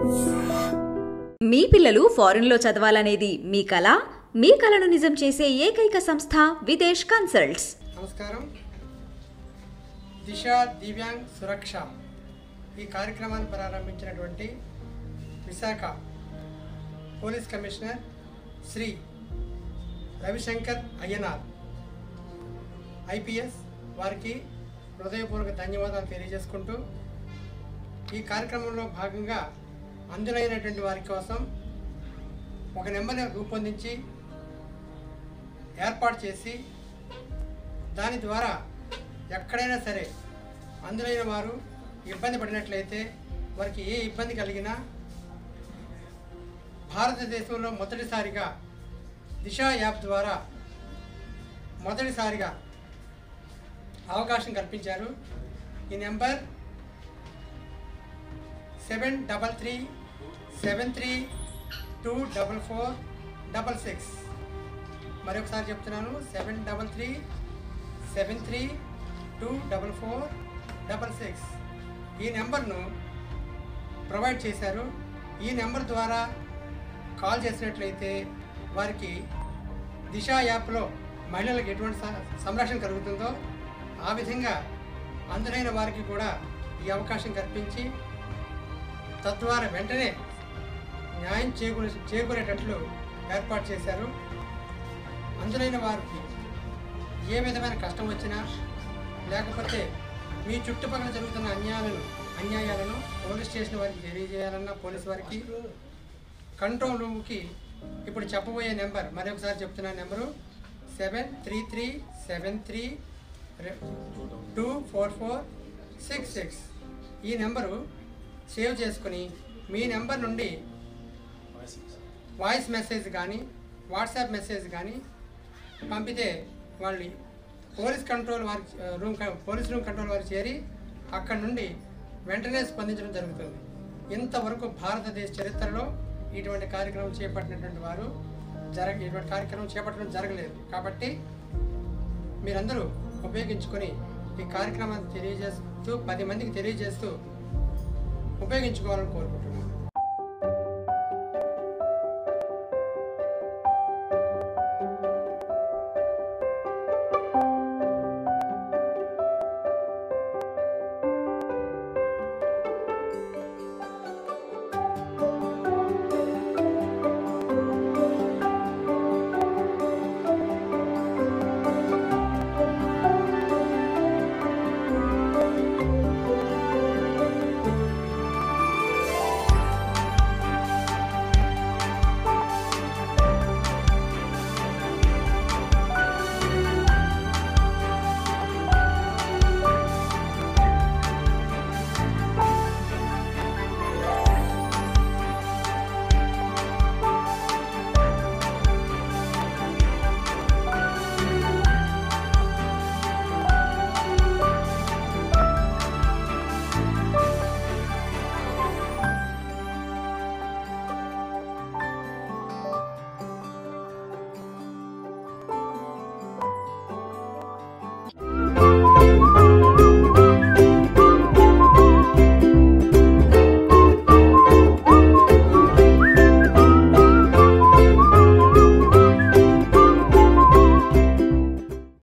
మీ పిల్లలు ఫారెన్లో చదవాలనేది మీ కల మీ కలను నిజం చేసే ఏకైక సంస్థ విదేశ్ కన్సల్ట్స్ నమస్కారం దిశ దివ్యాంగ్ సురక్ష ఈ కార్యక్రమాన్ని ప్రారంభించినటువంటి Visakha police commissioner Shri Ravishankar Ayyanar IPS వారికి హృదయపూర్వక ధన్యవాదాలు తెలియజేసుకుంటూ ఈ కార్యక్రమంలో భాగంగా అందులైనటువంటి వారి కోసం ఒక నెంబర్ని రూపొందించి ఏర్పాటు చేసి దాని ద్వారా ఎక్కడైనా సరే అందులైన వారు ఇబ్బంది పడినట్లయితే వారికి ఏ ఇబ్బంది కలిగినా భారతదేశంలో మొదటిసారిగా దిశ యాప్ ద్వారా మొదటిసారిగా అవకాశం కల్పించారు ఈ number seven double three seven three two double four double six మరొకసారి చెప్తున్నాను seven double three seven three two double four double six ఈ నెంబర్ను ప్రొవైడ్ చేశారు ఈ నెంబర్ ద్వారా కాల్ చేసినట్లయితే వారికి దిశ యాప్లో మహిళలకు ఎటువంటి స- సంరక్షణ కలుగుతుందో ఆ విధంగా అందులైన వారికి కూడా ఈ అవకాశం కల్పించి తద్వారా వెంటనే న్యాయం చేకూర చేకూరేటట్లు ఏర్పాటు చేశారు అందులైన వారికి ఏ విధమైన కష్టం వచ్చినా లేకపోతే మీ చుట్టుపక్కల జరుగుతున్న అన్యాయాలను అన్యాయాలను పోలీస్ స్టేషన్ వారికి తెలియజేయాలన్నా పోలీస్ వారికి కంట్రోల్ రూమ్కి ఇప్పుడు చెప్పబోయే నెంబర్ మరొకసారి చెప్తున్న number seven three three seven three two four four six six ఈ నెంబరు సేవ్ చేసుకుని మీ నెంబర్ నుండి వాయిస్ మెసేజ్ కానీ వాట్సాప్ మెసేజ్ కానీ పంపితే వాళ్ళు పోలీస్ కంట్రోల్ వారి రూమ్ పోలీస్ రూమ్ కంట్రోల్ వారు చేరి అక్కడ నుండి వెంటనే స్పందించడం జరుగుతుంది ఇంతవరకు భారతదేశ చరిత్రలో ఇటువంటి కార్యక్రమం చేపట్టినటువంటి వారు జరగ ఇటువంటి కార్యక్రమం చేపట్టడం జరగలేదు కాబట్టి మీరందరూ ఉపయోగించుకొని ఈ కార్యక్రమాన్ని తెలియజేస్తూ పది మందికి తెలియజేస్తూ ఉపయోగించుకోవాలని కోరుకుంటున్నాను